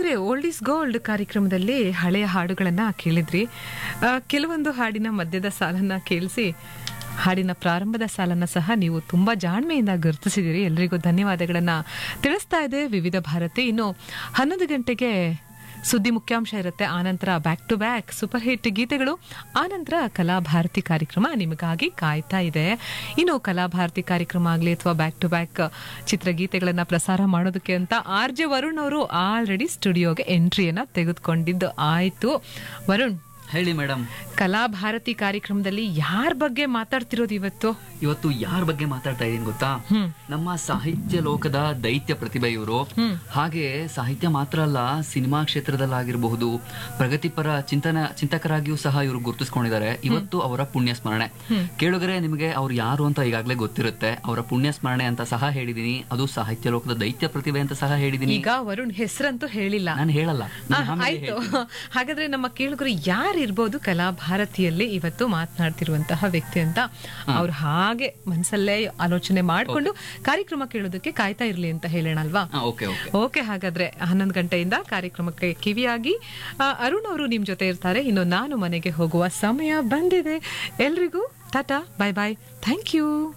ಕೇಳುಗರೆ old is gold ಕಾರ್ಯಕ್ರಮದಲ್ಲಿ ಹಳೆಯ ಹಾಡುಗಳನ್ನ ಕೇಳಿದ್ರಿ ಆ, ಕೆಲವೊಂದು ಹಾಡಿನ ಮಧ್ಯದ ಸಾಲನ್ನ ಕೇಳಿಸಿ ಹಾಡಿನ ಪ್ರಾರಂಭದ ಸಾಲನ್ನ ಸಹ ನೀವು ತುಂಬಾ ಜಾಣ್ಮೆಯಿಂದ ಗುರುತಿಸಿದಿರಿ ಎಲ್ರಿಗೂ ಧನ್ಯವಾದಗಳನ್ನ ತಿಳಿಸ್ತಾ ಇದೆ ವಿವಿಧ ಭಾರತಿ ಇನ್ನು ಹನ್ನೊಂದು ಗಂಟೆಗೆ ಸುದ್ದಿ ಮುಖ್ಯಾಂಶ ಇರುತ್ತೆ ಆನಂತರ back to back super hit ಗೀತೆಗಳು ಆನಂತರ ಕಲಾಭಾರತಿ ಕಾರ್ಯಕ್ರಮ ನಿಮಗಾಗಿ ಕಾಯ್ತಾ ಇದೆ ಇನ್ನು ಕಲಾಭಾರತಿ ಕಾರ್ಯಕ್ರಮ ಆಗಲಿ ಅಥವಾ ಬ್ಯಾಕ್ ಟು ಬ್ಯಾಕ್ ಚಿತ್ರಗೀತೆಗಳನ್ನ ಪ್ರಸಾರ ಮಾಡೋದಕ್ಕೆ ಅಂತ ಆರ್ ಜೆ ವರುಣ್ ಅವರು ಆಲ್ರೆಡಿ ಸ್ಟುಡಿಯೋಗೆ ಎಂಟ್ರಿಯನ್ನ ತೆಗೆದುಕೊಂಡಿದ್ದು ಆಯ್ತು ವರುಣ್ ಹೇಳಿ ಮೇಡಮ್ ಕಲಾಭಾರತಿ ಕಾರ್ಯಕ್ರಮದಲ್ಲಿ ಯಾರ ಬಗ್ಗೆ ಮಾತಾಡ್ತಿರೋದು ಇವತ್ತು ಇವತ್ತು ಯಾರ ಬಗ್ಗೆ ಮಾತಾಡ್ತಾ ಇದೀನಿ ಗೊತ್ತಾ ಹ್ಮ್. ನಮ್ಮ ಸಾಹಿತ್ಯ ಲೋಕದ ದೈತ್ಯ ಪ್ರತಿಭೆ ಇವರು ಹ್ಮ್. ಹಾಗೆ ಸಾಹಿತ್ಯ ಮಾತ್ರ ಅಲ್ಲ ಸಿನಿಮಾ ಕ್ಷೇತ್ರದಲ್ಲಾಗಿರಬಹುದು ಪ್ರಗತಿಪರ ಚಿಂತನ ಚಿಂತಕರಾಗಿಯೂ ಸಹ ಇವರು ಗುರುತಿಸ್ಕೊಂಡಿದ್ದಾರೆ ಇವತ್ತು ಅವರ ಪುಣ್ಯ ಸ್ಮರಣೆ ಕೇಳುಗರೆ ನಿಮಗೆ ಅವ್ರು ಯಾರು ಅಂತ ಈಗಾಗಲೇ ಗೊತ್ತಿರುತ್ತೆ ಅವರ ಪುಣ್ಯ ಸ್ಮರಣೆ ಅಂತ ಸಹ ಹೇಳಿದೀನಿ ಅದು ಸಾಹಿತ್ಯ ಲೋಕದ ದೈತ್ಯ ಪ್ರತಿಭೆ ಅಂತ ಸಹ ಹೇಳಿದೀನಿ ಈಗ ವರುಣ್ ಹೆಸರಂತೂ ಹೇಳಿಲ್ಲ ನಾನು ಹೇಳಲ್ಲ ಆ, ನಾನು ಆಮೇಲೆ ಆಯ್ತು ಹೇಳ್ತೀನಿ. ಹಾಗಾದ್ರೆ ನಮ್ಮ ಕೇಳುಗರು ಯಾರಿರ್ಬೋದು ಕಲಾಭಾರತಿಯಲ್ಲಿ ಇವತ್ತು ಮಾತನಾಡ್ತಿರುವಂತಹ ವ್ಯಕ್ತಿ ಅಂತ ಅವ್ರು ಹಾಗೆ ಮನಸ್ಸಲ್ಲೇ ಆಲೋಚನೆ ಮಾಡ್ಕೊಂಡು ಕಾರ್ಯಕ್ರಮ ಕೇಳೋದಕ್ಕೆ ಕಾಯ್ತಾ ಇರ್ಲಿ ಅಂತ ಹೇಳೋಣ ಅಲ್ವಾ ಹಾ, ಓಕೆ ಓಕೆ ಓಕೆ ಹಾಗಾದ್ರೆ ಹನ್ನೊಂದು ಗಂಟೆಯಿಂದ ಕಾರ್ಯಕ್ರಮಕ್ಕೆ ಕಿವಿಯಾಗಿ ಆ, ಅರುಣ್ ಅವರು ನಿಮ್ ಜೊತೆ ಇರ್ತಾರೆ ಇನ್ನು ನಾನು ಮನೆಗೆ ಹೋಗುವ ಸಮಯ ಬಂದಿದೆ ಎಲ್ರಿಗೂ tata bye bye thank you